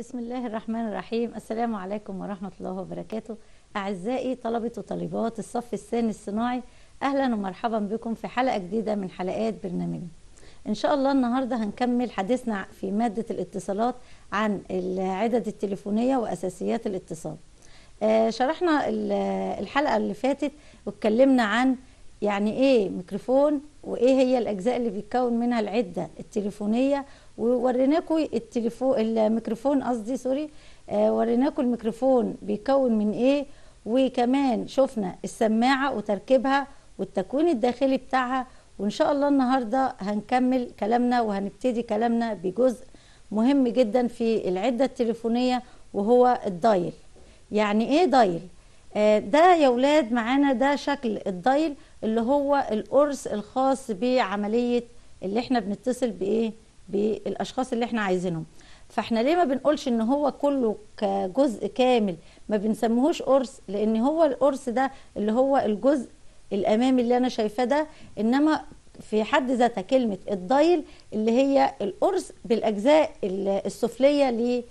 بسم الله الرحمن الرحيم السلام عليكم ورحمة الله وبركاته أعزائي طلبة وطالبات الصف الثاني الصناعي أهلا ومرحبا بكم في حلقة جديدة من حلقات برنامجنا إن شاء الله النهاردة هنكمل حديثنا في مادة الاتصالات عن العدد التليفونية وأساسيات الاتصال آه، شرحنا ال- الحلقة اللي فاتت واتكلمنا عن يعني ايه ميكروفون وايه هي الاجزاء اللي بيتكون منها العده التليفونيه ووريناكم التليفون الميكروفون قصدي سوري آه وريناكم الميكروفون بيتكون من ايه وكمان شفنا السماعه وتركيبها والتكوين الداخلي بتاعها وان شاء الله النهارده هنكمل كلامنا وهنبتدي كلامنا بجزء مهم جدا في العده التليفونيه وهو الدايل يعني ايه دايل آه، ده يا ولاد معانا ده شكل الدايل اللي هو القرص الخاص بعملية اللي احنا بنتصل بايه بالاشخاص اللي احنا عايزينهم فاحنا ليه ما بنقولش ان هو كله كجزء كامل ما بنسميهوش قرص لان هو القرص ده اللي هو الجزء الامامي اللي انا شايفاه ده انما في حد ذاتها كلمة الدايل اللي هي القرص بالاجزاء السفلية ل-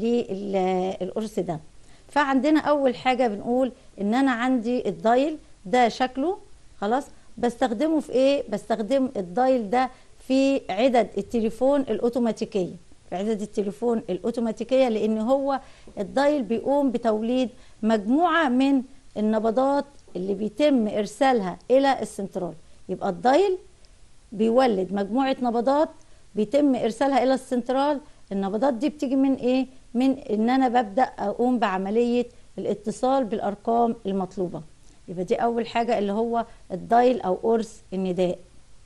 للقرص ده فعندنا اول حاجه بنقول ان انا عندي الدايل ده شكله خلاص بستخدمه في ايه بستخدم الدايل ده في عدد التليفون الاوتوماتيكيه في عدد التليفون الاوتوماتيكيه لان هو الدايل بيقوم بتوليد مجموعه من النبضات اللي بيتم ارسالها الى السنترال يبقى الدايل بيولد مجموعة نبضات بيتم إرسالها إلى السنترال النبضات دي بتيجي من إيه؟ من إن أنا ببدأ أقوم بعملية الاتصال بالأرقام المطلوبة يبقى دي أول حاجة اللي هو الدايل أو قرص النداء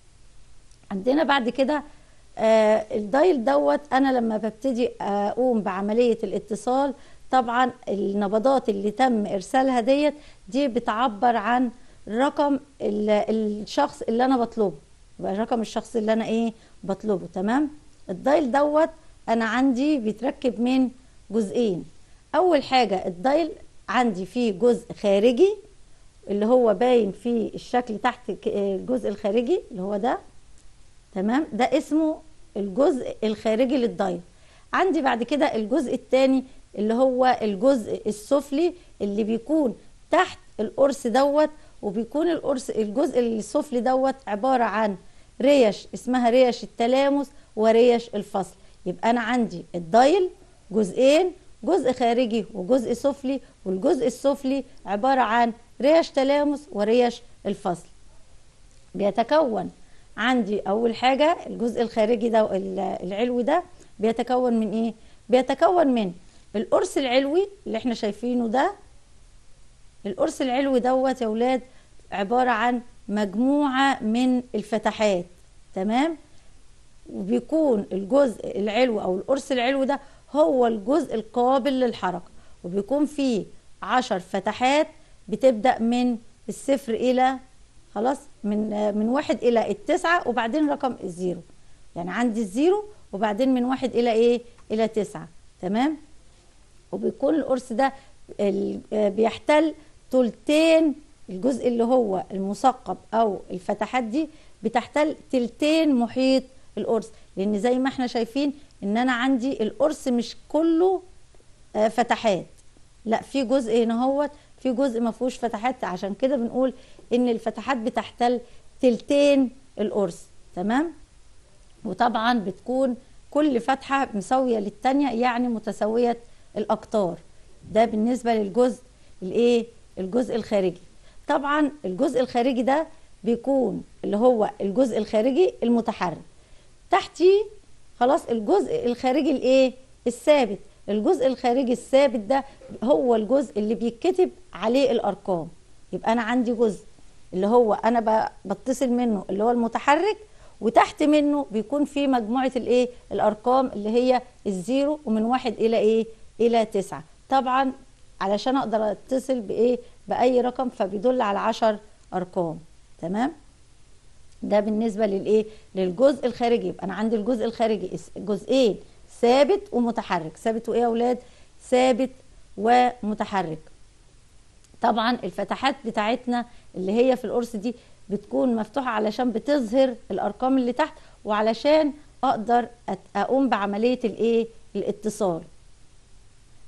عندنا بعد كده آه الدايل دوت انا لما ببتدي اقوم بعمليه الاتصال طبعا النبضات اللي تم ارسالها ديت دي بتعبر عن رقم ال- الشخص اللي انا بطلبه يبقى رقم الشخص اللي انا ايه بطلبه تمام الدايل دوت انا عندي بيتركب من جزئين اول حاجه الدايل عندي فيه جزء خارجي اللي هو باين في الشكل تحت ك- الجزء الخارجي اللي هو ده تمام ده اسمه الجزء الخارجي للدايل عندي بعد كده الجزء الثاني اللي هو الجزء السفلي اللي بيكون تحت القرص دوت وبيكون القرص الجزء السفلي دوت عبارة عن ريش اسمها ريش التلامس وريش الفصل يبقى أنا عندي الدايل جزئين جزء خارجي وجزء سفلي والجزء السفلي عبارة عن ريش تلامس وريش الفصل بيتكون عندي اول حاجه الجزء الخارجي ده ال- العلوي ده بيتكون من ايه بيتكون من القرص العلوي اللي احنا شايفينه ده القرص العلوي دوت يا ولاد عباره عن مجموعه من الفتحات تمام وبيكون الجزء العلوي او القرص العلوي ده هو الجزء القابل للحركه وبيكون فيه عشر فتحات بتبدأ من الصفر إلى خلاص من آه، من واحد إلى التسعة وبعدين رقم الزيرو يعني عندي الزيرو وبعدين من واحد إلى إيه إلى تسعة تمام وبيكون القرص ده ال- آه، بيحتل تلتين الجزء اللي هو المثقب او الفتحات دي بتحتل تلتين محيط القرص لان زي ما احنا شايفين ان انا عندي القرص مش كله آه، فتحات لا في جزء هنا هوت في جزء ما فيهوش فتحات عشان كده بنقول ان الفتحات بتحتل تلتين القرص تمام وطبعا بتكون كل فتحة مساوية للتانية يعني متساوية الأقطار ده بالنسبة للجزء الايه الجزء الخارجي طبعا الجزء الخارجي ده بيكون اللي هو الجزء الخارجي المتحرك تحتيه خلاص الجزء الخارجي الايه الثابت الجزء الخارجي الثابت ده هو الجزء اللي بيتكتب عليه الارقام يبقى انا عندي جزء اللي هو انا ب- بتصل منه اللي هو المتحرك وتحت منه بيكون في مجموعه الايه الارقام اللي هي الزيرو ومن واحد الى ايه الى تسعة طبعا علشان اقدر اتصل بايه باي رقم فبيدل على عشر ارقام تمام ده بالنسبه للايه للجزء الخارجي يبقى انا عندي الجزء الخارجي اس- جزئين ثابت ومتحرك ثابت وايه يا اولاد ثابت ومتحرك طبعا الفتحات بتاعتنا اللي هي في القرص دي بتكون مفتوحه علشان بتظهر الارقام اللي تحت وعلشان اقدر أت- اقوم بعمليه الايه الاتصال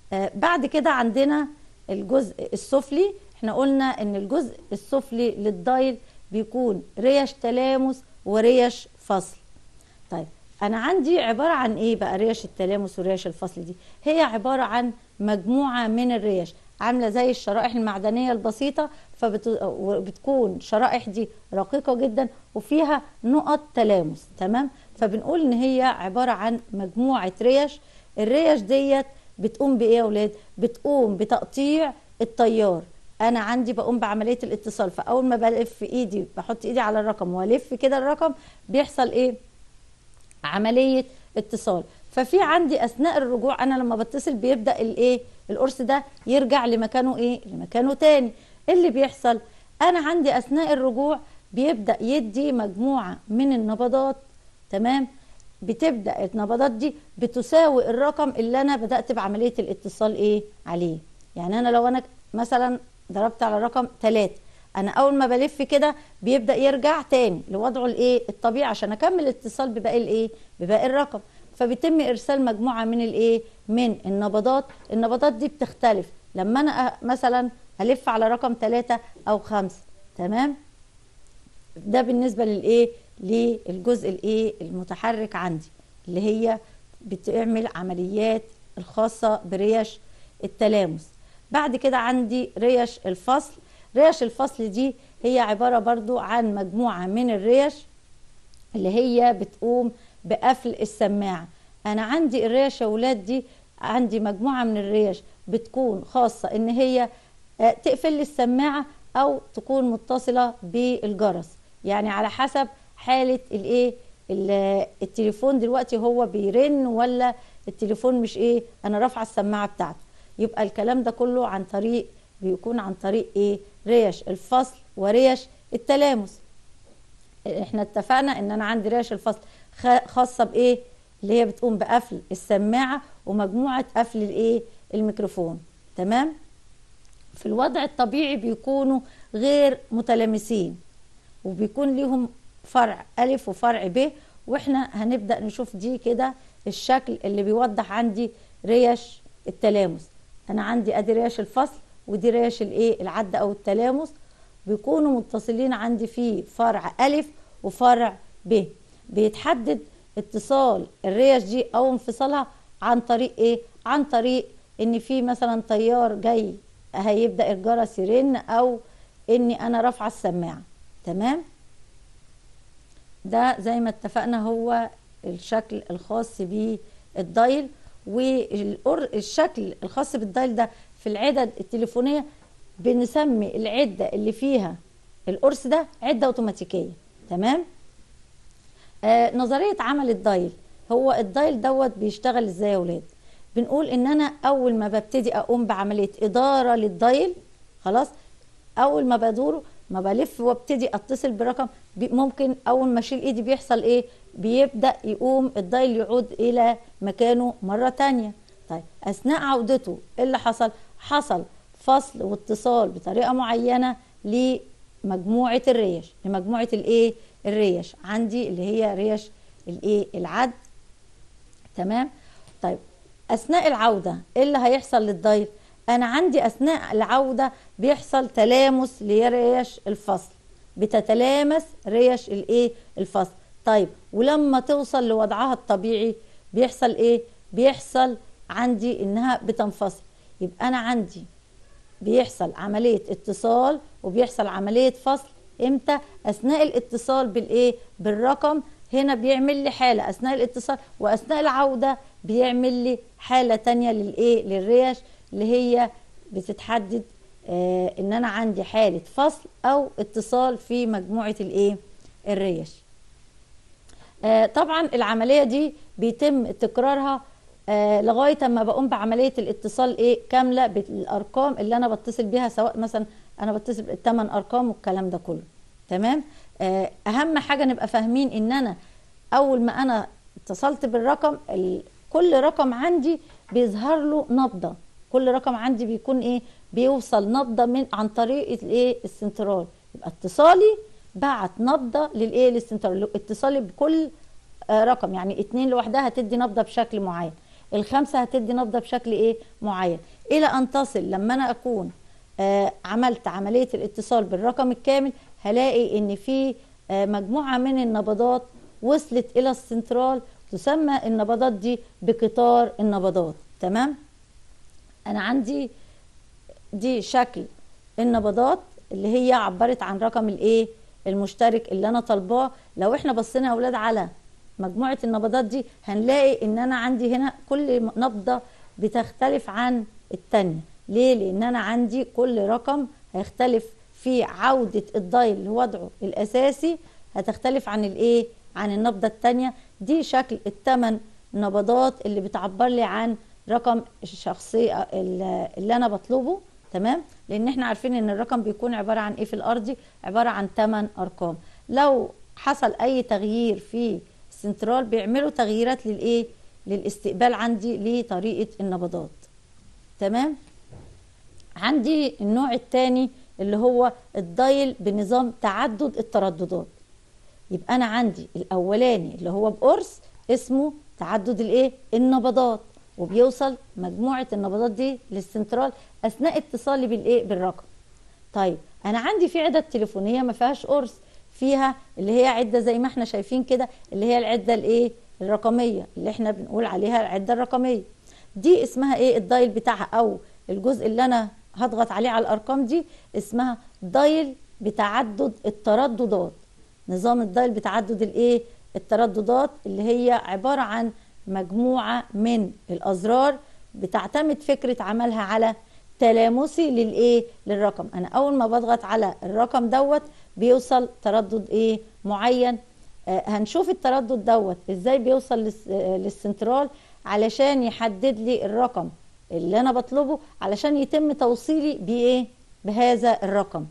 آه بعد كده عندنا الجزء السفلي احنا قلنا ان الجزء السفلي للدايل بيكون ريش تلامس وريش فصل طيب انا عندي عباره عن ايه بقى ريش التلامس وريش الفصل دي هي عباره عن مجموعه من الريش عامله زي الشرائح المعدنيه البسيطه فبتكون شرائح دي رقيقه جدا وفيها نقط تلامس تمام فبنقول ان هي عباره عن مجموعه ريش الريش ديت بتقوم بايه يا اولاد بتقوم بتقطيع التيار انا عندي بقوم بعمليه الاتصال فاول ما بلف ايدي بحط ايدي على الرقم والف كده الرقم بيحصل ايه عمليه اتصال ففي عندي اثناء الرجوع انا لما بتصل بيبدا الايه القرص ده يرجع لمكانه ايه لمكانه تاني اللي بيحصل انا عندي اثناء الرجوع بيبدا يدي مجموعه من النبضات تمام بتبدا النبضات دي بتساوي الرقم اللي انا بدات بعمليه الاتصال ايه عليه يعني انا لو انا مثلا ضربت على رقم 3 انا اول ما بلف كده بيبدا يرجع تاني لوضعه الايه الطبيعي عشان اكمل الاتصال بباقي الايه بباقي الرقم فبيتم ارسال مجموعه من الايه من النبضات النبضات دي بتختلف لما انا مثلا هلف على رقم 3 او 5 تمام ده بالنسبه للايه للجزء الايه المتحرك عندي اللي هي بتعمل عمليات الخاصه بريش التلامس بعد كده عندي ريش الفصل ريش الفصل دي هي عبارة برضو عن مجموعة من الريش اللي هي بتقوم بقفل السماعة أنا عندي الريش يا ولاد دي عندي مجموعة من الريش بتكون خاصة إن هي تقفل لي السماعة أو تكون متصلة بالجرس يعني على حسب حالة الإيه التليفون دلوقتي هو بيرن ولا التليفون مش إيه أنا رافعة السماعة بتاعته يبقى الكلام ده كله عن طريق بيكون عن طريق ايه ريش الفصل وريش التلامس احنا اتفقنا ان انا عندي ريش الفصل خاصه بايه اللي هي بتقوم بقفل السماعه ومجموعه قفل الايه الميكروفون تمام في الوضع الطبيعي بيكونوا غير متلامسين وبيكون ليهم فرع الف وفرع ب واحنا هنبدا نشوف دي كده الشكل اللي بيوضح عندي ريش التلامس انا عندي ادي ريش الفصل ودي ريش الايه العد او التلامس بيكونوا متصلين عندي في فرع الف وفرع ب بيتحدد اتصال الريش دي او انفصالها عن طريق ايه عن طريق ان في مثلا تيار جاي هيبدا الجرس يرن او اني انا رافعه السماعه تمام ده زي ما اتفقنا هو الشكل الخاص بالدايل والشكل الخاص بالدايل ده في العدد التليفونيه بنسمي العده اللي فيها القرص ده عده اوتوماتيكيه تمام آه نظريه عمل الدايل هو الدايل دوت بيشتغل ازاي يا ولاد بنقول ان انا اول ما ببتدي اقوم بعمليه اداره للدايل خلاص اول ما بدوره ما بلف وابتدي اتصل برقم ممكن اول ما اشيل ايدي بيحصل ايه بيبدا يقوم الدايل يعود الى مكانه مره تانية طيب اثناء عودته ايه اللي حصل حصل فصل واتصال بطريقه معينه لمجموعه الريش لمجموعه الايه الريش عندي اللي هي ريش الايه العد تمام طيب اثناء العوده ايه اللي هيحصل للدايل انا عندي اثناء العوده بيحصل تلامس لريش الفصل بتتلامس ريش الايه الفصل طيب ولما توصل لوضعها الطبيعي بيحصل ايه بيحصل عندي انها بتنفصل يبقى انا عندي بيحصل عمليه اتصال وبيحصل عمليه فصل امتى اثناء الاتصال بالايه بالرقم هنا بيعمل لي حاله اثناء الاتصال واثناء العوده بيعمل لي حاله تانية للايه للريش اللي هي بتتحدد آه ان انا عندي حاله فصل او اتصال في مجموعه الايه الريش آه طبعا العمليه دي بيتم تكرارها آه لغايه اما بقوم بعمليه الاتصال ايه كامله بالارقام اللي انا بتصل بيها سواء مثلا انا بتصل بالثمان ارقام والكلام ده كله تمام آه اهم حاجه نبقى فاهمين ان انا اول ما انا اتصلت بالرقم كل رقم عندي بيظهر له نبضه كل رقم عندي بيكون ايه بيوصل نبضه من عن طريق الايه السنترال يبقى اتصالي بعت نبضه للايه للسنترال اتصالي بكل آه رقم يعني اتنين لوحدها هتدي نبضه بشكل معين الخمسة هتدي نبضة بشكل ايه معين الى ان تصل لما انا اكون آه عملت عملية الاتصال بالرقم الكامل هلاقي ان في آه مجموعة من النبضات وصلت الى السنترال تسمى النبضات دي بقطار النبضات تمام انا عندي دي شكل النبضات اللي هي عبرت عن رقم الايه المشترك اللي انا طالباه لو احنا بصينا يا اولاد على مجموعه النبضات دي هنلاقي ان انا عندي هنا كل نبضه بتختلف عن التانية ليه لان انا عندي كل رقم هيختلف في عوده الدايل لوضعه الاساسي هتختلف عن الايه عن النبضه التانية دي شكل الثمان نبضات اللي بتعبر لي عن رقم الشخصيه اللي انا بطلبه تمام لان احنا عارفين ان الرقم بيكون عباره عن ايه في الارضي عباره عن 8 ارقام لو حصل اي تغيير في السنترال بيعملوا تغييرات للايه للاستقبال عندي لطريقه النبضات تمام عندي النوع الثاني اللي هو الدايل بنظام تعدد الترددات يبقى انا عندي الاولاني اللي هو بقرص اسمه تعدد الايه النبضات وبيوصل مجموعه النبضات دي للسنترال اثناء اتصالي بالايه بالرقم طيب انا عندي في عده تليفونيه ما فيهاش قرص فيها اللي هي عده زي ما احنا شايفين كده اللي هي العده الايه الرقميه اللي احنا بنقول عليها العده الرقميه دي اسمها ايه الدايل بتاعها او الجزء اللي انا هضغط عليه على الارقام دي اسمها دايل بتعدد الترددات نظام الدايل بتعدد الايه الترددات اللي هي عباره عن مجموعه من الازرار بتعتمد فكره عملها على تلامسي للايه للرقم انا اول ما بضغط على الرقم دوت بيوصل تردد ايه معين آه هنشوف التردد دوت ازاي بيوصل للسنترال علشان يحدد لي الرقم اللي انا بطلبه علشان يتم توصيلي بايه بهذا الرقم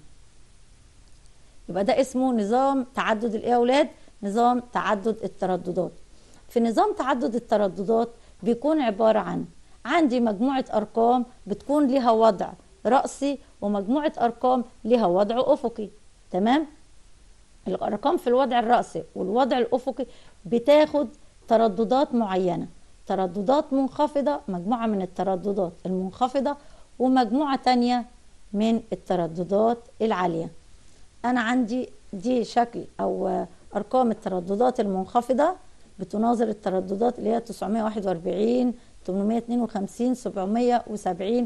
يبقى ده اسمه نظام تعدد الايه يا اولاد نظام تعدد الترددات في نظام تعدد الترددات بيكون عباره عن عندي مجموعه ارقام بتكون لها وضع رأسي ومجموعه ارقام لها وضع افقي تمام الارقام في الوضع الرأسي والوضع الافقي بتاخد ترددات معينه ترددات منخفضه مجموعه من الترددات المنخفضه ومجموعه تانية من الترددات العاليه انا عندي دي شكل او ارقام الترددات المنخفضه بتناظر الترددات اللي هي 941 852 770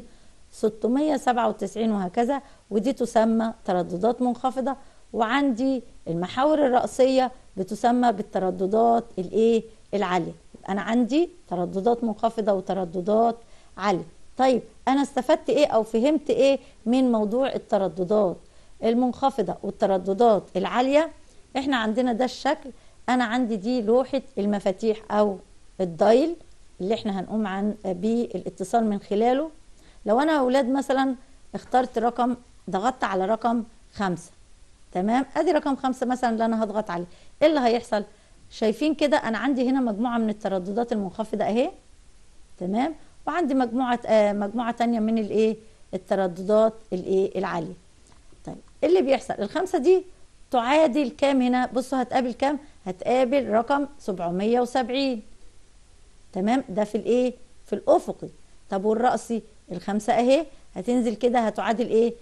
697 وهكذا ودي تسمى ترددات منخفضه وعندي المحاور الرأسية بتسمى بالترددات الايه العالية انا عندي ترددات منخفضة وترددات عالية طيب انا استفدت ايه او فهمت ايه من موضوع الترددات المنخفضة والترددات العالية احنا عندنا ده الشكل انا عندي دي لوحة المفاتيح او الدايل اللي احنا هنقوم عن بالاتصال من خلاله لو انا اولاد مثلا اخترت رقم ضغطت على رقم خمسة تمام ادي رقم خمسة مثلا اللي انا هضغط عليه ايه اللي هيحصل شايفين كده انا عندي هنا مجموعة من الترددات المنخفضة اهي تمام وعندي مجموعة آه مجموعة تانية من الايه الترددات الايه العالية طيب ايه اللي بيحصل الخمسة دي تعادل كام هنا بصوا هتقابل كام هتقابل رقم 770 تمام ده في الايه في الافقي طب والرأسي الخمسة اهي هتنزل كده هتعادل ايه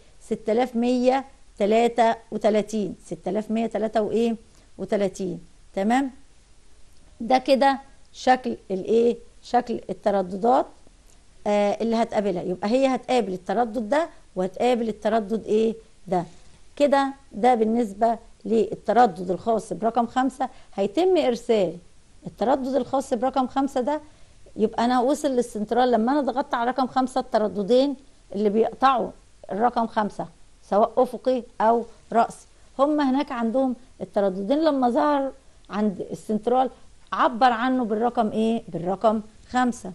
6133 6103 وايه و30 تمام ده كده شكل الايه شكل الترددات آه اللي هتقابلها يبقى هي هتقابل التردد ده وهتقابل التردد ايه ده كده ده بالنسبة للتردد الخاص برقم خمسة هيتم إرسال التردد الخاص برقم خمسة ده يبقى أنا وصل للسنترال لما أنا ضغطت على رقم خمسة الترددين اللي بيقطعوا الرقم خمسة سواء أفقي أو رأسي هم هناك عندهم الترددين لما ظهر عند السنترال عبر عنه بالرقم ايه بالرقم خمسة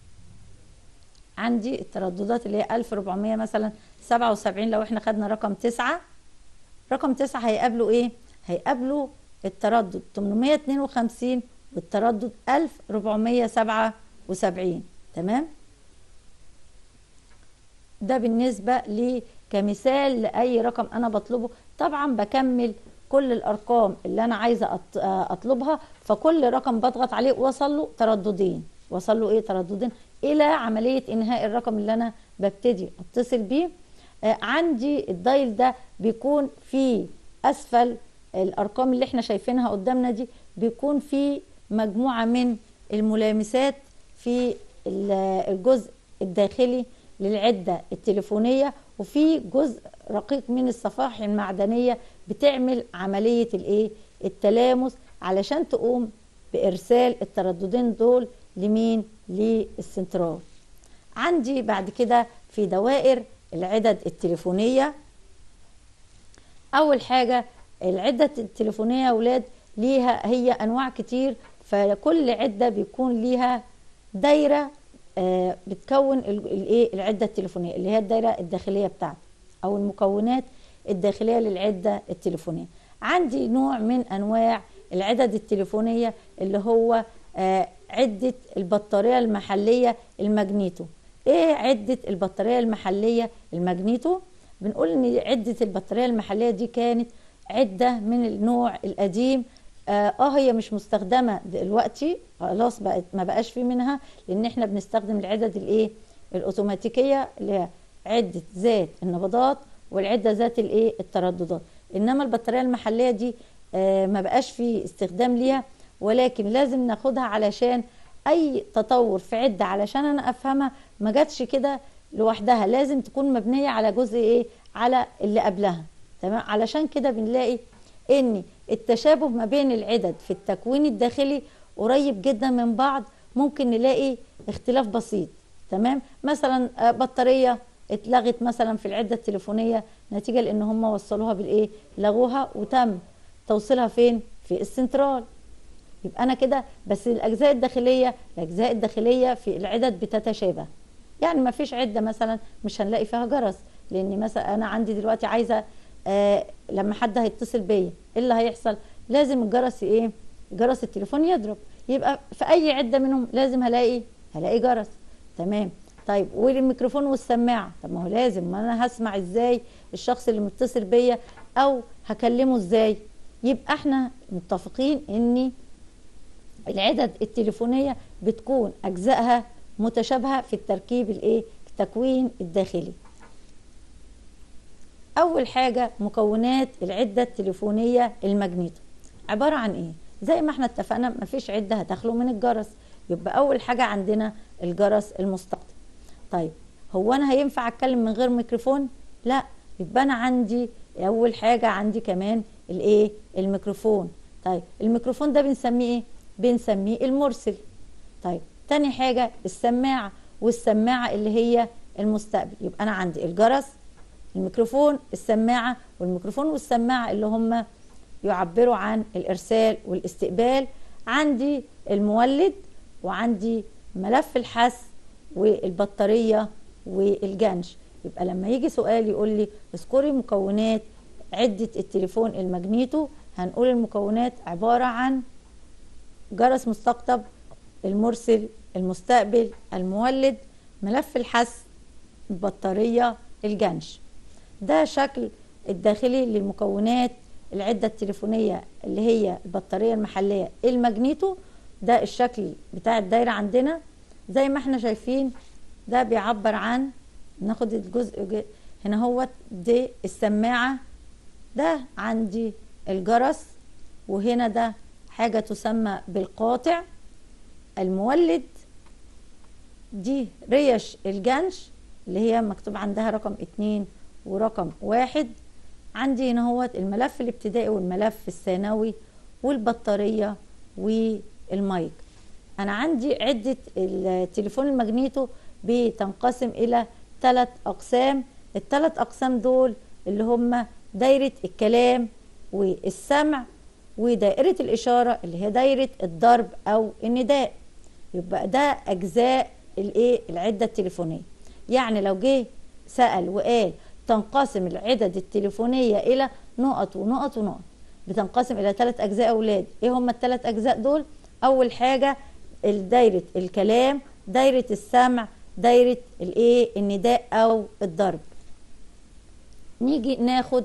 عندي الترددات اللي هي 1400 مثلا 77 لو احنا خدنا رقم تسعة رقم تسعة هيقابله ايه هيقابله التردد 852 والتردد 1477 تمام ده بالنسبة لي كمثال لأي رقم أنا بطلبه طبعا بكمل كل الأرقام اللي أنا عايزة أطلبها فكل رقم بضغط عليه وصل له ترددين وصل له ايه ترددين الى عمليه انهاء الرقم اللي انا ببتدي اتصل بيه آه عندي الدايل ده بيكون في اسفل الارقام اللي احنا شايفينها قدامنا دي بيكون في مجموعه من الملامسات في الجزء الداخلي للعده التليفونيه وفي جزء رقيق من الصفائح المعدنيه بتعمل عمليه الايه التلامس علشان تقوم بارسال الترددين دول لمين للسنترال عندي بعد كده في دوائر العدد التليفونيه اول حاجه العده التليفونيه يا اولاد ليها هي انواع كتير فكل عده بيكون ليها دايره آه بتكون الايه العده التليفونيه اللي هي الدايره الداخليه بتاعتي او المكونات الداخليه للعده التليفونيه عندي نوع من انواع العدد التليفونيه اللي هو آه عده البطاريه المحليه الماجنيتو ايه عده البطاريه المحليه الماجنيتو بنقول ان عده البطاريه المحليه دي كانت عده من النوع القديم اه هي مش مستخدمه دلوقتي خلاص بقت ما بقاش في منها لان احنا بنستخدم العدد الايه الاوتوماتيكيه اللي هي عده ذات النبضات والعده ذات الايه الترددات انما البطاريه المحليه دي آه ما بقاش في استخدام ليها ولكن لازم ناخدها علشان اي تطور في عده علشان انا افهمها ما جاتش كده لوحدها لازم تكون مبنيه على جزء ايه على اللي قبلها تمام علشان كده بنلاقي ان التشابه ما بين العدد في التكوين الداخلي قريب جدا من بعض ممكن نلاقي اختلاف بسيط تمام مثلا بطاريه اتلغت مثلا في العده التليفونيه نتيجه لان هم وصلوها بالايه لغوها وتم توصيلها فين في السنترال يبقى انا كده بس الاجزاء الداخليه الاجزاء الداخليه في العدد بتتشابه يعني ما فيش عده مثلا مش هنلاقي فيها جرس لان مثلا انا عندي دلوقتي عايزه آه لما حد هيتصل بيا ايه اللي هيحصل لازم الجرس ايه جرس التليفون يضرب يبقى في اي عده منهم لازم هلاقي هلاقي جرس تمام طيب والميكروفون والسماعه طب ما هو لازم ما انا هسمع ازاي الشخص اللي متصل بيا او هكلمه ازاي يبقى احنا متفقين ان العدد التليفونيه بتكون اجزائها متشابهه في التركيب الايه التكوين الداخلي اول حاجه مكونات العده التليفونيه الماجنيتو عباره عن ايه زي ما احنا اتفقنا مفيش عده هتخلو من الجرس يبقى اول حاجه عندنا الجرس المستقطب طيب هو انا هينفع اتكلم من غير ميكروفون لا يبقى انا عندي اول حاجه عندي كمان الايه الميكروفون طيب الميكروفون ده بنسميه ايه بنسميه المرسل طيب تاني حاجه السماعه والسماعه اللي هي المستقبل يبقى انا عندي الجرس الميكروفون السماعه والميكروفون والسماعه اللي هم يعبروا عن الارسال والاستقبال عندي المولد وعندي ملف الحس والبطاريه والجنش يبقى لما يجي سؤال يقول لي اذكري مكونات عده التليفون الماجنيتو هنقول المكونات عباره عن جرس مستقطب المرسل المستقبل المولد ملف الحس البطاريه الجنش ده شكل الداخلي للمكونات العدة التليفونية اللي هي البطارية المحلية الماجنيتو ده الشكل بتاع الدايرة عندنا زي ما احنا شايفين ده بيعبر عن ناخد الجزء هنا هو دي السماعة ده عندي الجرس وهنا ده حاجة تسمى بالقاطع المولد دي ريش الجنش اللي هي مكتوب عندها رقم اتنين ورقم واحد عندي هنا هو الملف الابتدائي والملف الثانوي والبطارية والمايك أنا عندي عدة التليفون الماجنيتو بتنقسم إلى ثلاث أقسام الثلاث أقسام دول اللي هم دايرة الكلام والسمع ودائرة الإشارة اللي هي دايرة الضرب أو النداء يبقى ده أجزاء الإيه العدة التليفونية يعني لو جه سأل وقال تنقسم العدد التليفونية إلى نقط ونقط ونقط بتنقسم إلى ثلاث أجزاء أولاد إيه هم الثلاث أجزاء دول أول حاجة دايرة الكلام دايرة السمع دايرة الإيه النداء أو الضرب نيجي ناخد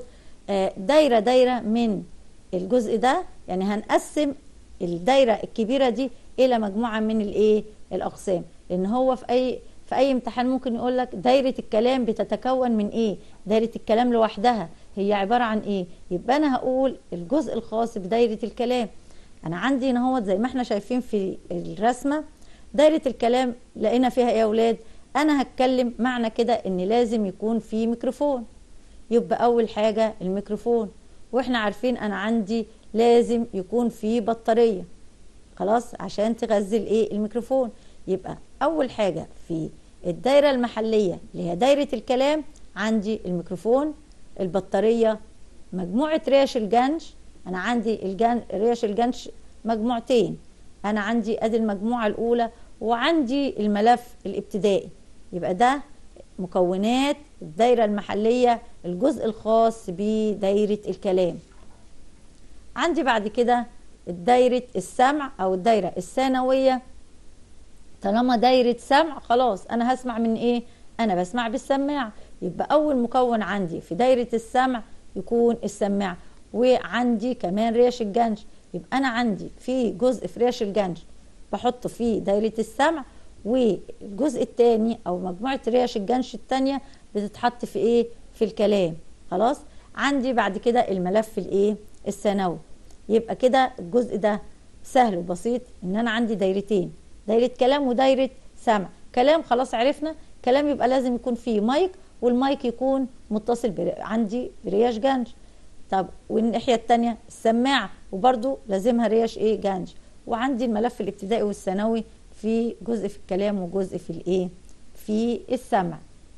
دايرة دايرة من الجزء ده يعني هنقسم الدايرة الكبيرة دي الى مجموعه من الايه الاقسام لان هو في اي في اي امتحان ممكن يقول لك دايره الكلام بتتكون من ايه دايره الكلام لوحدها هي عباره عن ايه يبقى انا هقول الجزء الخاص بدايره الكلام انا عندي هنا هو زي ما احنا شايفين في الرسمه دايره الكلام لقينا فيها ايه يا اولاد انا هتكلم معنى كده ان لازم يكون في ميكروفون يبقى اول حاجه الميكروفون واحنا عارفين انا عندي لازم يكون في بطاريه خلاص عشان تغذي الايه الميكروفون يبقى اول حاجه في الدايره المحليه اللي هي دايره الكلام عندي الميكروفون البطاريه مجموعه ريش الجنش انا عندي الجن ريش الجنش مجموعتين انا عندي ادي المجموعه الاولى وعندي الملف الابتدائي يبقى ده مكونات الدايره المحليه الجزء الخاص بدايره الكلام عندي بعد كده دايره السمع او الدايره الثانويه طالما دايره سمع خلاص انا هسمع من ايه انا بسمع بالسماعه يبقى اول مكون عندي في دايره السمع يكون السماعه وعندي كمان ريش الجنج يبقى انا عندي في جزء في ريش الجنج بحطه في دايره السمع والجزء الثاني او مجموعه ريش الجنش الثانيه بتتحط في ايه في الكلام خلاص عندي بعد كده الملف الايه الثانوي يبقى كده الجزء ده سهل وبسيط ان انا عندي دايرتين دايره كلام ودايره سمع كلام خلاص عرفنا كلام يبقى لازم يكون فيه مايك والمايك يكون متصل بر... عندي برياش جنج طب والناحيه الثانيه السماعه وبرده لازمها رياش ايه جنج وعندي الملف الابتدائي والثانوي في جزء في الكلام وجزء في الايه في السمع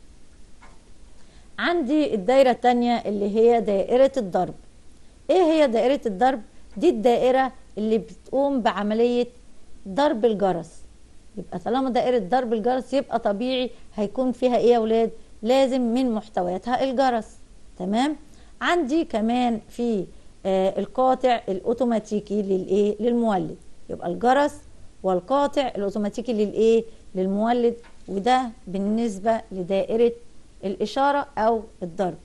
عندي الدايره الثانيه اللي هي دائره الضرب ايه هي دائره الضرب دي الدائره اللي بتقوم بعمليه ضرب الجرس يبقى طالما دائره ضرب الجرس يبقى طبيعي هيكون فيها ايه يا اولاد لازم من محتوياتها الجرس تمام عندي كمان في آه القاطع الاوتوماتيكي للايه للمولد يبقى الجرس والقاطع الاوتوماتيكي للايه للمولد وده بالنسبه لدائره الاشاره او الضرب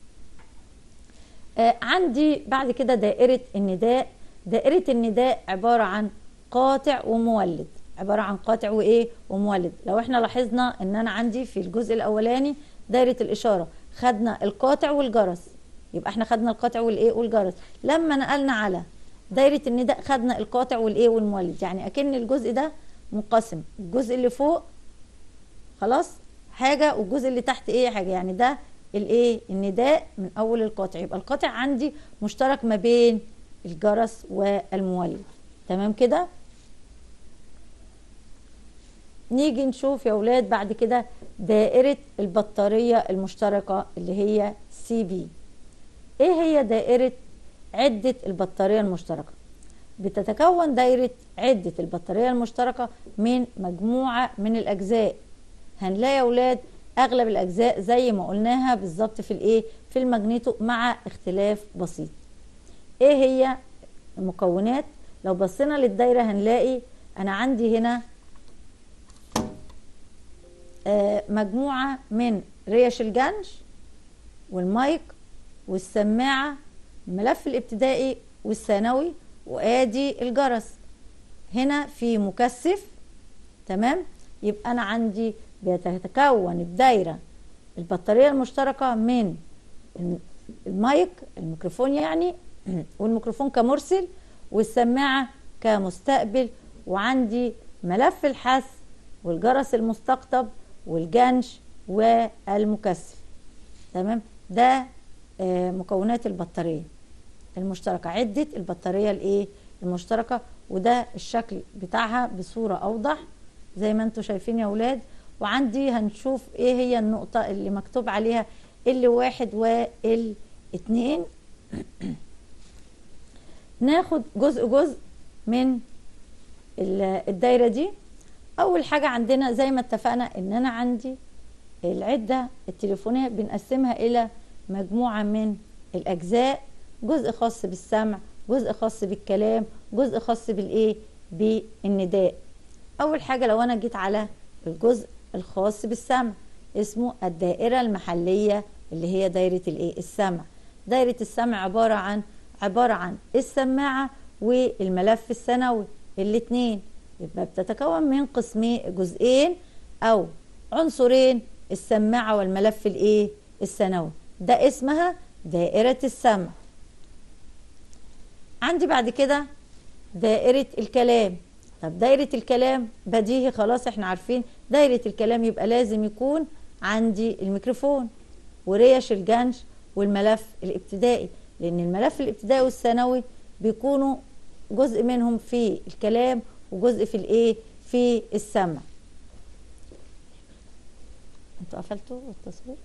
آه عندي بعد كده دائره النداء دائره النداء عباره عن قاطع ومولد عباره عن قاطع وايه ومولد لو احنا لاحظنا ان انا عندي في الجزء الاولاني دايره الاشاره خدنا القاطع والجرس يبقى احنا خدنا القاطع والايه والجرس لما نقلنا على دايره النداء خدنا القاطع والايه والمولد يعني اكن الجزء ده منقسم الجزء اللي فوق خلاص حاجه والجزء اللي تحت ايه حاجه يعني ده الايه النداء من اول القاطع يبقى القاطع عندي مشترك ما بين الجرس والمولد تمام كده نيجي نشوف يا اولاد بعد كده دائره البطاريه المشتركه اللي هي سي بي ايه هي دائره عده البطاريه المشتركه بتتكون دايره عده البطاريه المشتركه من مجموعه من الاجزاء هنلاقي يا اولاد اغلب الاجزاء زي ما قلناها بالظبط في الايه في الماجنيتو مع اختلاف بسيط ايه هي المكونات لو بصينا للدايره هنلاقي انا عندي هنا آه مجموعه من ريش الجنش والمايك والسماعه الملف الابتدائي والثانوي وادي الجرس هنا في مكثف تمام يبقى انا عندي بيتكون الدايره البطاريه المشتركه من المايك الميكروفون يعني والميكروفون كمرسل والسماعه كمستقبل وعندي ملف الحث والجرس المستقطب والجنش والمكثف تمام ده آه مكونات البطاريه المشتركه عده البطاريه الايه المشتركه وده الشكل بتاعها بصوره اوضح زي ما انتم شايفين يا اولاد وعندي هنشوف ايه هي النقطه اللي مكتوب عليها ال واحد وال اتنين ناخد جزء جزء من الدايره دي اول حاجه عندنا زي ما اتفقنا ان انا عندي العده التليفونيه بنقسمها الى مجموعه من الاجزاء جزء خاص بالسمع جزء خاص بالكلام جزء خاص بالايه بالنداء اول حاجه لو انا جيت على الجزء الخاص بالسمع اسمه الدائره المحليه اللي هي دايره الايه السمع دايره السمع عباره عن عباره عن السماعه والملف الثانوي الاثنين يبقى بتتكون من قسمين جزئين او عنصرين السماعه والملف الايه الثانوي ده اسمها دائره السمع عندي بعد كده دائره الكلام طب دايره الكلام بديهي خلاص احنا عارفين دايره الكلام يبقى لازم يكون عندي الميكروفون وريش الجنش والملف الابتدائي لان الملف الابتدائي والثانوي بيكونوا جزء منهم في الكلام وجزء في الايه في السمع انتوا قفلتوا التصوير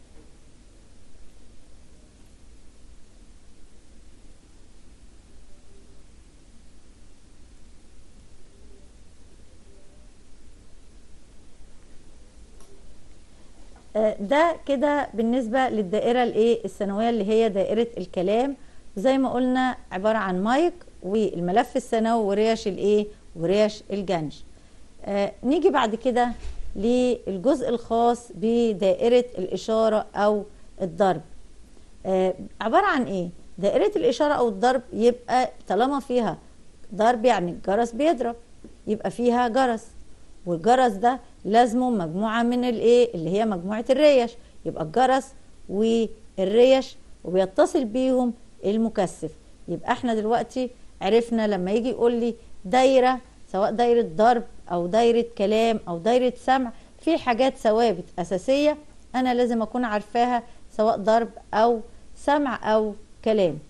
ده كده بالنسبة للدائرة الايه الثانوية اللي هي دائرة الكلام زي ما قلنا عبارة عن مايك والملف الثانوي وريش الايه وريش الجنش آه نيجي بعد كده للجزء الخاص بدائرة الإشارة أو الضرب آه عبارة عن إيه؟ دائرة الإشارة أو الضرب يبقى طالما فيها ضرب يعني الجرس بيضرب يبقى فيها جرس والجرس ده لازمه مجموعة من الإيه؟ اللي هي مجموعة الريش يبقى الجرس والريش وبيتصل بيهم المكثف يبقى احنا دلوقتي عرفنا لما يجي يقول لي دايرة سواء دايرة ضرب أو دايرة كلام أو دايرة سمع في حاجات ثوابت أساسية أنا لازم أكون عارفاها سواء ضرب أو سمع أو كلام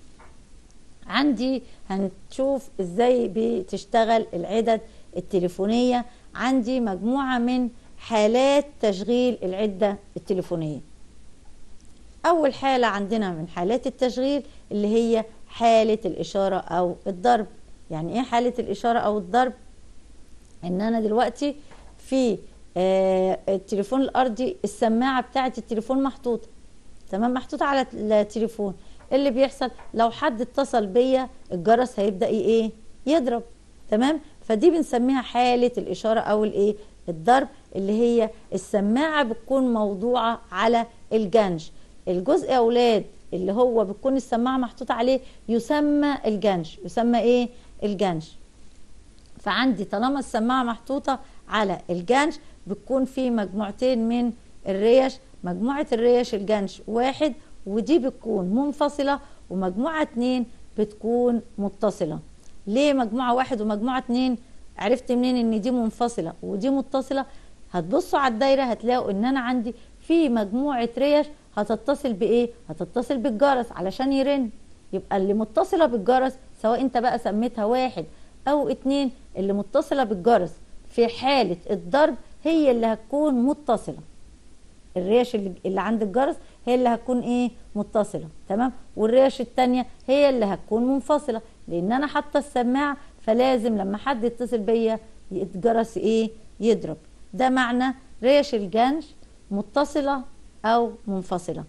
عندي هنشوف ازاي بتشتغل العدد التليفونية عندي مجموعة من حالات تشغيل العدة التليفونية أول حالة عندنا من حالات التشغيل اللي هي حالة الإشارة أو الضرب يعني إيه حالة الإشارة أو الضرب إن أنا دلوقتي في آه التليفون الأرضي السماعة بتاعة التليفون محطوطة تمام محطوطة على التليفون اللي بيحصل لو حد اتصل بيا الجرس هيبدأ إيه يضرب تمام فدي بنسميها حالة الإشارة أو الإيه الضرب اللي هي السماعة بتكون موضوعة على الجنش الجزء يا أولاد اللي هو بتكون السماعة محطوطة عليه يسمى الجنش يسمى ايه الجنش فعندي طالما السماعة محطوطة على الجنش بتكون في مجموعتين من الريش مجموعة الريش الجنش واحد ودي بتكون منفصلة ومجموعة اتنين بتكون متصلة ليه مجموعة واحد ومجموعة اتنين عرفت منين ان دي منفصلة ودي متصلة هتبصوا على الدايرة هتلاقوا ان انا عندي في مجموعة ريش هتتصل بايه هتتصل بالجرس علشان يرن يبقى اللي متصله بالجرس سواء انت بقى سميتها واحد او اتنين اللي متصله بالجرس في حاله الضرب هي اللي هتكون متصله الريش اللي, اللي عند الجرس هي اللي هتكون ايه متصله تمام والريش التانية هي اللي هتكون منفصله لان انا حاطه السماعه فلازم لما حد يتصل بيا الجرس ايه يضرب ده معنى ريش الجنش متصله او منفصله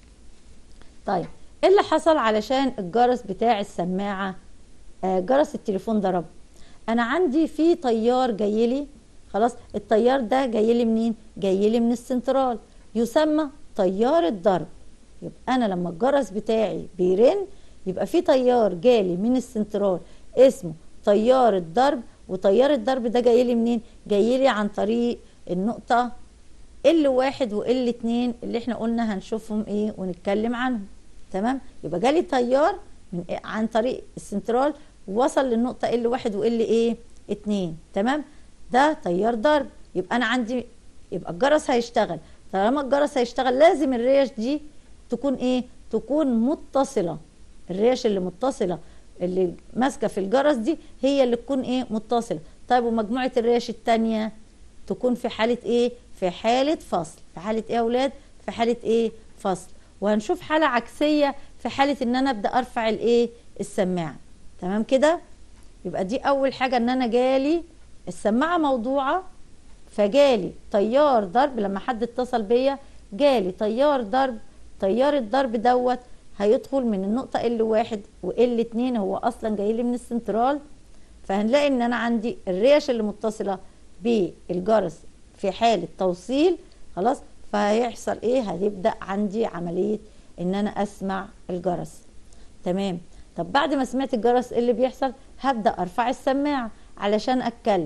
طيب ايه اللي حصل علشان الجرس بتاع السماعه آه جرس التليفون ضرب انا عندي في طيار جاي لي خلاص الطيار ده جاي لي منين جاي لي من السنترال يسمى طيار الضرب يبقى انا لما الجرس بتاعي بيرن يبقى في طيار جالي من السنترال اسمه طيار الضرب وطيار الضرب ده جاي لي منين جاي لي عن طريق النقطه ال واحد وال اتنين اللي احنا قلنا هنشوفهم ايه ونتكلم عنهم تمام يبقى جالي طيار من إيه؟ عن طريق السنترال وصل للنقطة ال واحد وال ايه اتنين تمام ده طيار ضرب يبقى انا عندي يبقى الجرس هيشتغل طالما الجرس هيشتغل لازم الريش دي تكون ايه تكون متصلة الريش اللي متصلة اللي ماسكة في الجرس دي هي اللي تكون ايه متصلة طيب ومجموعة الريش التانية تكون في حالة ايه في حالة فصل في حالة ايه يا اولاد في حالة ايه فصل وهنشوف حالة عكسية في حالة ان انا ابدأ ارفع الايه السماعة تمام كده يبقى دي اول حاجة ان انا جالي السماعة موضوعة فجالي طيار ضرب لما حد اتصل بيا جالي طيار ضرب طيار الضرب دوت هيدخل من النقطة ال واحد وال اتنين هو اصلا جاي لي من السنترال فهنلاقي ان انا عندي الريش اللي متصلة بالجرس في حالة توصيل خلاص فهيحصل ايه هتبدأ عندي عملية ان انا اسمع الجرس تمام طب بعد ما سمعت الجرس ايه اللي بيحصل هبدأ ارفع السماعة علشان اتكلم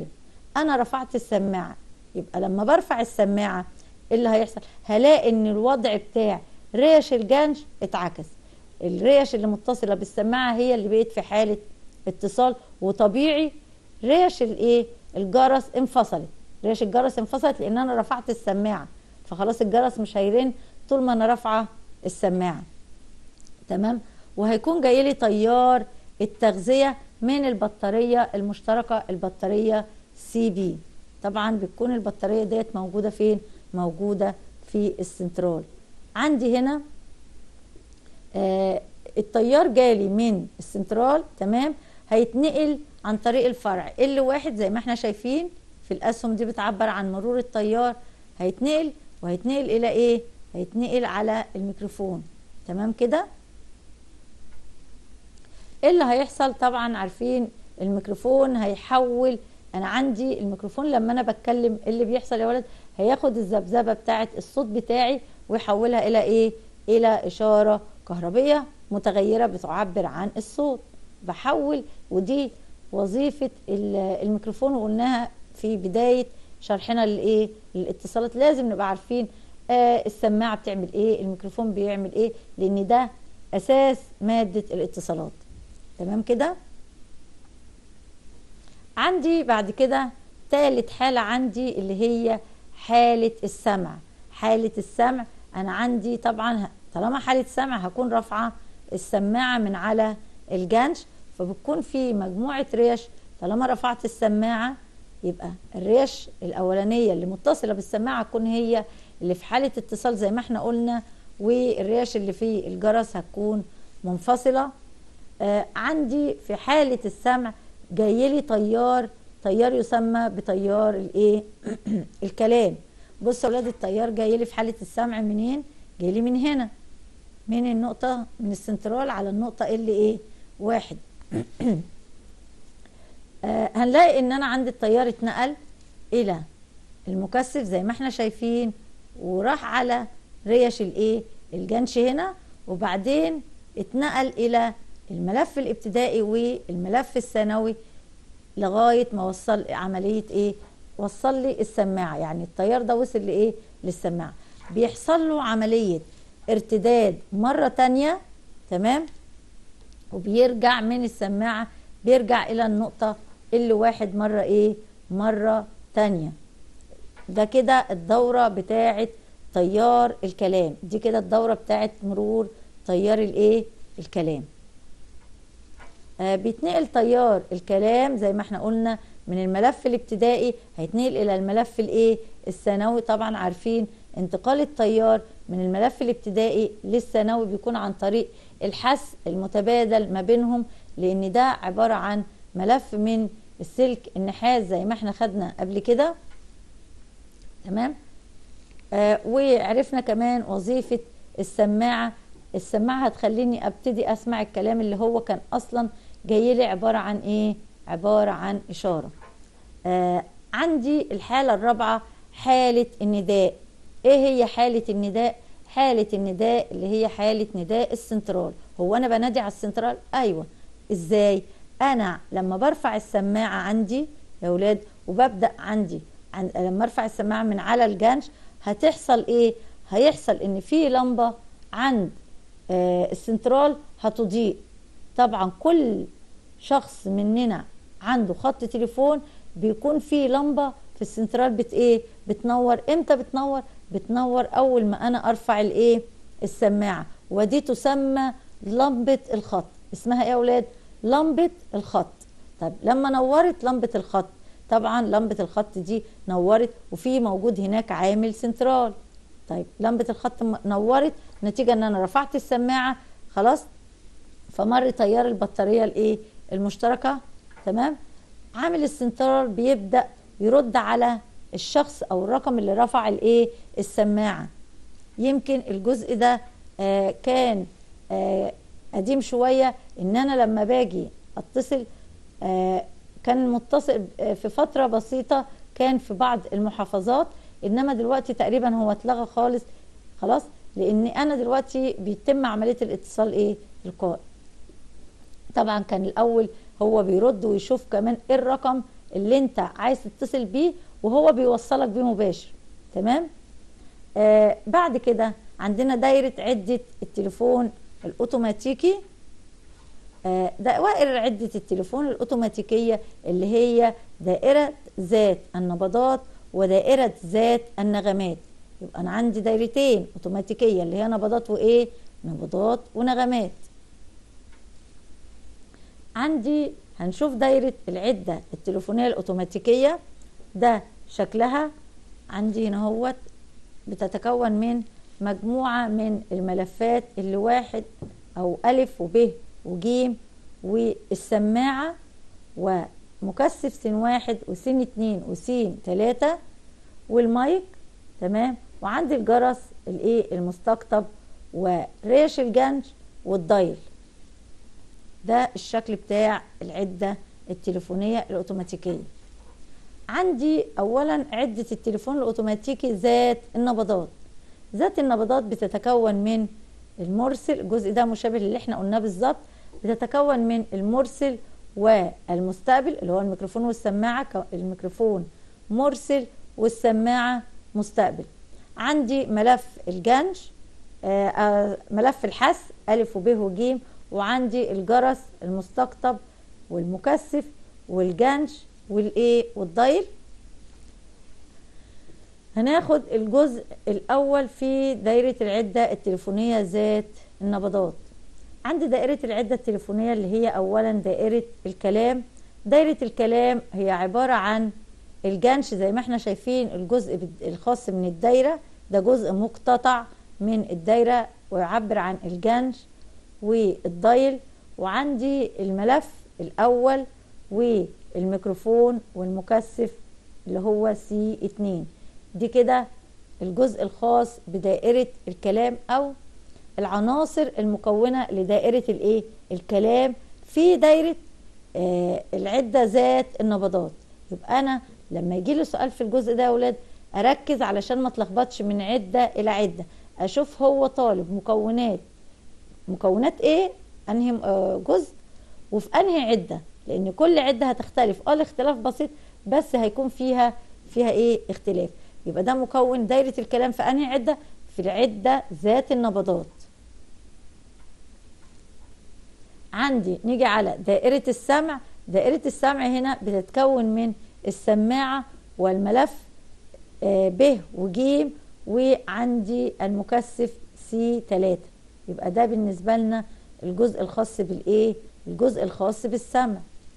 انا رفعت السماعه يبقى لما برفع السماعه إيه اللي هيحصل هلاقي ان الوضع بتاع ريش الجنش اتعكس الريش اللي متصله بالسماعه هي اللي بقت في حاله اتصال وطبيعي ريش الايه الجرس انفصلت ريش الجرس انفصلت لان انا رفعت السماعه فخلاص الجرس مش هيرن طول ما انا رافعه السماعه تمام وهيكون جاي لي تيار التغذيه من البطاريه المشتركه البطاريه سي بي طبعا بتكون البطاريه ديت موجوده فين موجوده في السنترال عندي هنا آه التيار جالي من السنترال تمام هيتنقل عن طريق الفرع ال واحد زي ما احنا شايفين في الاسهم دي بتعبر عن مرور التيار هيتنقل وهيتنقل الى ايه هيتنقل على الميكروفون تمام كده ايه اللي هيحصل طبعا عارفين الميكروفون هيحول انا عندي الميكروفون لما انا بتكلم إيه اللي بيحصل يا ولد هياخد الذبذبه بتاعه الصوت بتاعي ويحولها الى ايه الى اشاره كهربيه متغيره بتعبر عن الصوت بحول ودي وظيفه الميكروفون وقلناها في بدايه شرحنا للايه للاتصالات لازم نبقى عارفين آه السماعه بتعمل ايه الميكروفون بيعمل ايه لان ده اساس ماده الاتصالات تمام كده عندي بعد كده ثالث حالة عندي اللي هي حالة السمع حالة السمع أنا عندي طبعا طالما حالة سمع هكون رافعة السماعة من على الجنش فبتكون في مجموعة ريش طالما رفعت السماعة يبقى الريش الأولانية اللي متصلة بالسماعة تكون هي اللي في حالة اتصال زي ما احنا قلنا والريش اللي في الجرس هتكون منفصلة آه عندي في حالة السمع جاي لي طيار طيار يسمى بطيار الايه الكلام بصوا يا اولاد الطيار جاي لي في حاله السمع منين جاي لي من هنا من النقطه من السنترال على النقطه اللي ايه واحد آه هنلاقي ان انا عندي الطيار اتنقل الى المكثف زي ما احنا شايفين وراح على ريش الايه الجنش هنا وبعدين اتنقل الى الملف الابتدائي والملف الثانوي لغايه ما وصل عمليه ايه وصل لي السماعه يعني التيار ده وصل لايه للسماعه بيحصل له عمليه ارتداد مره تانية تمام وبيرجع من السماعه بيرجع الى النقطه اللي واحد مره ايه مره تانية ده كده الدوره بتاعه تيار الكلام دي كده الدوره بتاعه مرور تيار الايه الكلام آه بيتنقل تيار الكلام زي ما احنا قلنا من الملف الابتدائي هيتنقل الى الملف الايه الثانوي طبعا عارفين انتقال التيار من الملف الابتدائي للثانوي بيكون عن طريق الحس المتبادل ما بينهم لان ده عباره عن ملف من السلك النحاس زي ما احنا خدنا قبل كده تمام آه وعرفنا كمان وظيفه السماعه السماعه هتخليني ابتدي اسمع الكلام اللي هو كان اصلا جاي لي عباره عن ايه عباره عن اشاره آه عندي الحاله الرابعه حاله النداء ايه هي حاله النداء حاله النداء اللي هي حاله نداء السنترال هو انا بنادي على السنترال ايوه ازاي انا لما برفع السماعه عندي يا اولاد وببدا عندي عن لما ارفع السماعه من على الجنش هتحصل ايه هيحصل ان في لمبه عند آه السنترال هتضيء طبعا كل شخص مننا عنده خط تليفون بيكون فيه لمبه في السنترال بت ايه بتنور امتى بتنور بتنور اول ما انا ارفع الايه السماعه ودي تسمى لمبه الخط اسمها ايه يا اولاد لمبه الخط طب لما نورت لمبه الخط طبعا لمبه الخط دي نورت وفي موجود هناك عامل سنترال طيب لمبه الخط نورت نتيجه ان انا رفعت السماعه خلاص فمر تيار البطاريه الايه المشتركه تمام عامل السنترال بيبدا يرد على الشخص او الرقم اللي رفع الايه السماعه يمكن الجزء ده آه كان آه قديم شويه ان انا لما باجي اتصل آه كان متصل في فتره بسيطه كان في بعض المحافظات انما دلوقتي تقريبا هو اتلغى خالص خلاص لان انا دلوقتي بيتم عمليه الاتصال ايه القائم طبعا كان الاول هو بيرد ويشوف كمان ايه الرقم اللي انت عايز تتصل بيه وهو بيوصلك بيه مباشر تمام آه بعد كده عندنا دايرة عدة التليفون الأوتوماتيكي آه دوائر عدة التليفون الأوتوماتيكية اللي هي دائرة ذات النبضات ودائرة ذات النغمات يبقى أنا عندي دايرتين أوتوماتيكية اللي هي نبضات وإيه؟ نبضات ونغمات عندي هنشوف دايرة العدة التليفونية الأوتوماتيكية ده شكلها عندي هنا هوت بتتكون من مجموعة من الملفات اللي واحد أو ألف وب وجيم والسماعة ومكثف سين واحد وسين اتنين وسين تلاتة والمايك تمام وعندي الجرس الايه المستقطب وريش الجنج والدايل ده الشكل بتاع العدة التليفونية الأوتوماتيكية عندي أولا عدة التليفون الأوتوماتيكي ذات النبضات ذات النبضات بتتكون من المرسل الجزء ده مشابه للي احنا قلناه بالظبط بتتكون من المرسل والمستقبل اللي هو الميكروفون والسماعة الميكروفون مرسل والسماعة مستقبل عندي ملف الجنج آه ملف الحس ألف وب وج وعندي الجرس المستقطب والمكثف والجنج والايه والضيل هناخد الجزء الاول في دايره العده التليفونيه ذات النبضات عندي دائره العده التليفونيه اللي هي اولا دائره الكلام دايره الكلام هي عباره عن الجنش زي ما احنا شايفين الجزء الخاص من الدايره ده جزء مقتطع من الدايره ويعبر عن الجنش والضيل وعندي الملف الاول والميكروفون والمكثف اللي هو سي 2 دي كده الجزء الخاص بدائرة الكلام او العناصر المكونة لدائرة الايه الكلام في دايرة آه العدة ذات النبضات يبقى انا لما يجي لي سؤال في الجزء ده يا اولاد اركز علشان ما اتلخبطش من عدة الى عدة اشوف هو طالب مكونات مكونات ايه انهي جزء وفي انهي عده لان كل عده هتختلف اه الاختلاف بسيط بس هيكون فيها فيها ايه اختلاف يبقى ده مكون دايره الكلام في انهي عده في العده ذات النبضات عندي نيجي على دائره السمع دائره السمع هنا بتتكون من السماعه والملف آه ب وج وعندي المكثف سي 3 يبقى ده بالنسبة لنا الجزء الخاص بالايه الجزء الخاص بالسمع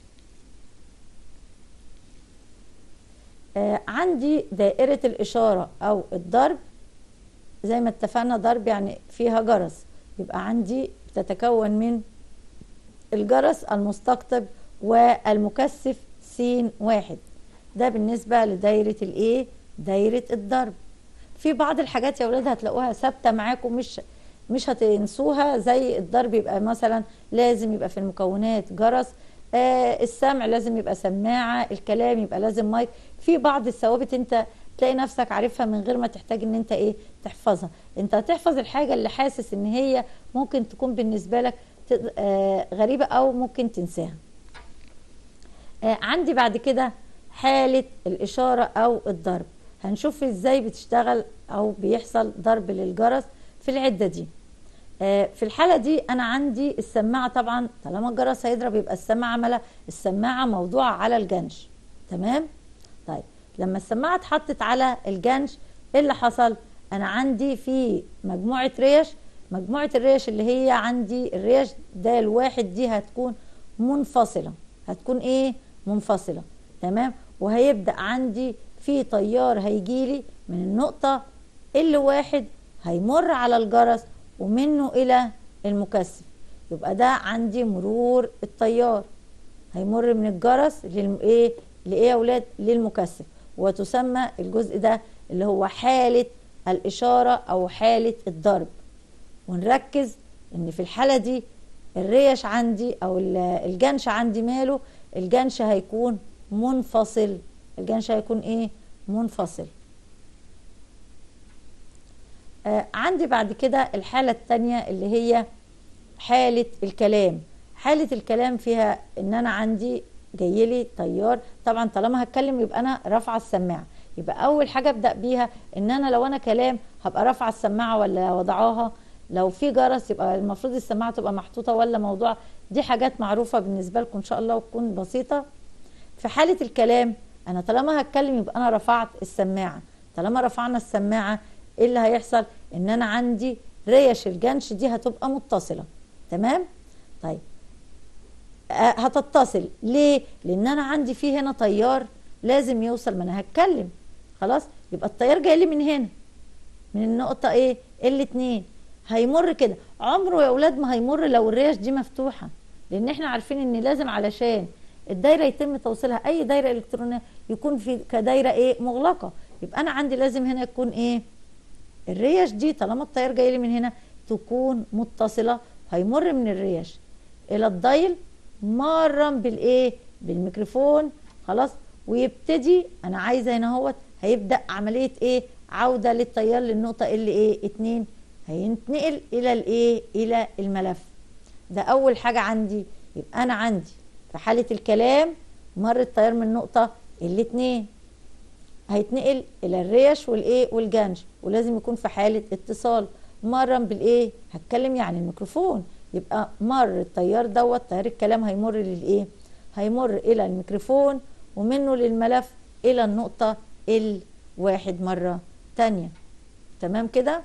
آه عندي دائرة الإشارة أو الضرب زي ما اتفقنا ضرب يعني فيها جرس يبقى عندي تتكون من الجرس المستقطب والمكثف س واحد ده بالنسبة لدايرة الايه دايرة الضرب في بعض الحاجات يا ولاد هتلاقوها ثابتة معاكم مش مش هتنسوها زي الضرب يبقى مثلا لازم يبقى في المكونات جرس آه السمع لازم يبقى سماعة الكلام يبقى لازم مايك في بعض الثوابت انت تلاقي نفسك عارفها من غير ما تحتاج ان انت ايه تحفظها انت هتحفظ الحاجة اللي حاسس ان هي ممكن تكون بالنسبة لك آه غريبة او ممكن تنساها آه عندي بعد كده حالة الإشارة أو الضرب هنشوف ازاي بتشتغل أو بيحصل ضرب للجرس في العدة دي آه في الحالة دي أنا عندي السماعة طبعا طالما الجرس هيضرب يبقى السماعة عملة السماعة موضوعة على الجنش تمام طيب لما السماعة اتحطت على الجنش ايه اللي حصل أنا عندي في مجموعة ريش مجموعة الريش اللي هي عندي الريش ده الواحد دي هتكون منفصلة هتكون ايه منفصلة تمام وهيبدأ عندي في تيار هيجيلي من النقطة اللي واحد هيمر على الجرس ومنه إلى المكثف يبقى ده عندي مرور التيار هيمر من الجرس للايه لايه يا اولاد للمكثف وتسمى الجزء ده اللي هو حالة الإشارة أو حالة الضرب ونركز إن في الحالة دي الريش عندي أو الجنش عندي ماله الجنش هيكون منفصل الجنش هيكون ايه منفصل آه عندي بعد كده الحالة التانية اللي هي حالة الكلام حالة الكلام فيها ان انا عندي جاي لي تيار طبعا طالما هتكلم يبقى انا رافعه السماعه يبقى اول حاجه ابدا بيها ان انا لو انا كلام هبقى رافعه السماعه ولا وضعاها لو في جرس يبقى المفروض السماعه تبقى محطوطه ولا موضوع دي حاجات معروفه بالنسبه لكم ان شاء الله وتكون بسيطه في حاله الكلام انا طالما هتكلم يبقى انا رفعت السماعه طالما رفعنا السماعه ايه اللي هيحصل ان انا عندي ريش الجنش دي هتبقى متصله تمام طيب آه، هتتصل ليه لان انا عندي في هنا تيار لازم يوصل ما انا هتكلم خلاص يبقى التيار جاي لي من هنا من النقطه ايه الاتنين هيمر كده عمره يا اولاد ما هيمر لو الريش دي مفتوحه لان احنا عارفين ان لازم علشان الدايره يتم توصيلها اي دايره الكترونيه يكون في كدايره ايه مغلقه يبقى انا عندي لازم هنا يكون ايه الريش دي طالما التيار جاي لي من هنا تكون متصله هيمر من الريش الى الدايل مرا بالايه بالميكروفون خلاص ويبتدي انا عايزه هنا اهوت هيبدا عمليه ايه عوده للتيار للنقطه اللي ايه اتنين هينتقل الى الايه الى الملف ده اول حاجه عندي يبقى انا عندي في حاله الكلام مر التيار من النقطه الاتنين هيتنقل الى الريش والايه والجنش ولازم يكون في حاله اتصال مرا بالايه هتكلم يعني الميكروفون يبقى مر التيار دوت تيار الكلام هيمر للايه هيمر الى الميكروفون ومنه للملف الى النقطه الواحد مره تانية تمام كده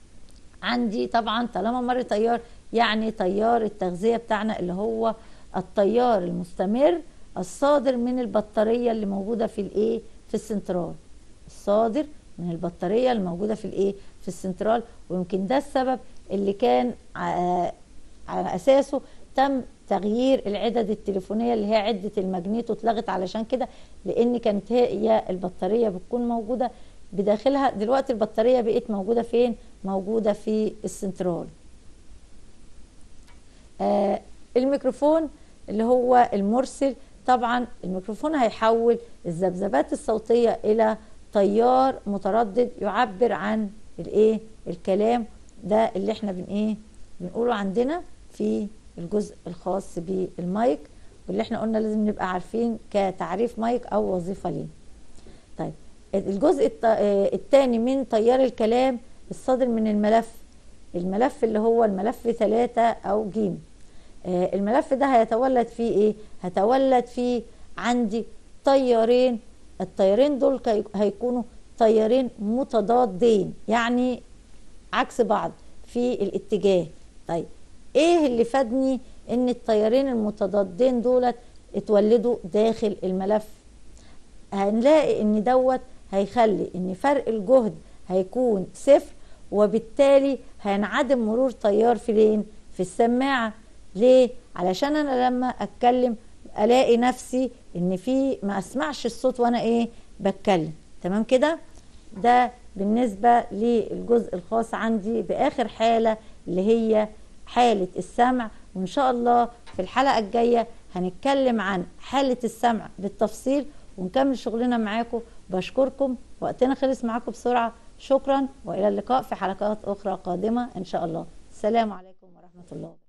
عندي طبعا طالما مر تيار يعني تيار التغذيه بتاعنا اللي هو التيار المستمر الصادر من البطاريه اللي موجوده في الايه في السنترال الصادر من البطاريه الموجوده في الايه في السنترال ويمكن ده السبب اللي كان ع- على اساسه تم تغيير العدد التليفونيه اللي هي عده الماجنيت واتلغت علشان كده لان كانت هي البطاريه بتكون موجوده بداخلها دلوقتي البطاريه بقت موجوده فين موجوده في السنترال آه الميكروفون اللي هو المرسل طبعا الميكروفون هيحول الذبذبات الصوتيه الى تيار متردد يعبر عن الايه الكلام ده اللي احنا بن ايه بنقوله عندنا في الجزء الخاص بالمايك واللي احنا قلنا لازم نبقى عارفين كتعريف مايك او وظيفه ليه طيب الجزء الت- آه، الثاني من تيار الكلام الصادر من الملف الملف اللي هو الملف ثلاثة أو جيم آه، الملف ده هيتولد فيه ايه هتولد فيه عندي تيارين التيارين دول كي- هيكونوا تيارين متضادين يعني عكس بعض في الاتجاه طيب ايه اللي فادني ان التيارين المتضادين دولت اتولدوا داخل الملف هنلاقي ان دوت هيخلي ان فرق الجهد هيكون صفر وبالتالي هينعدم مرور تيار فين في السماعه ليه علشان انا لما اتكلم الاقي نفسي ان في ما اسمعش الصوت وانا ايه بتكلم تمام كده ده بالنسبه للجزء الخاص عندي باخر حاله اللي هي حاله السمع وان شاء الله في الحلقه الجايه هنتكلم عن حاله السمع بالتفصيل ونكمل شغلنا معاكم بشكركم وقتنا خلص معاكم بسرعه شكرا والى اللقاء في حلقات اخرى قادمه ان شاء الله السلام عليكم ورحمه الله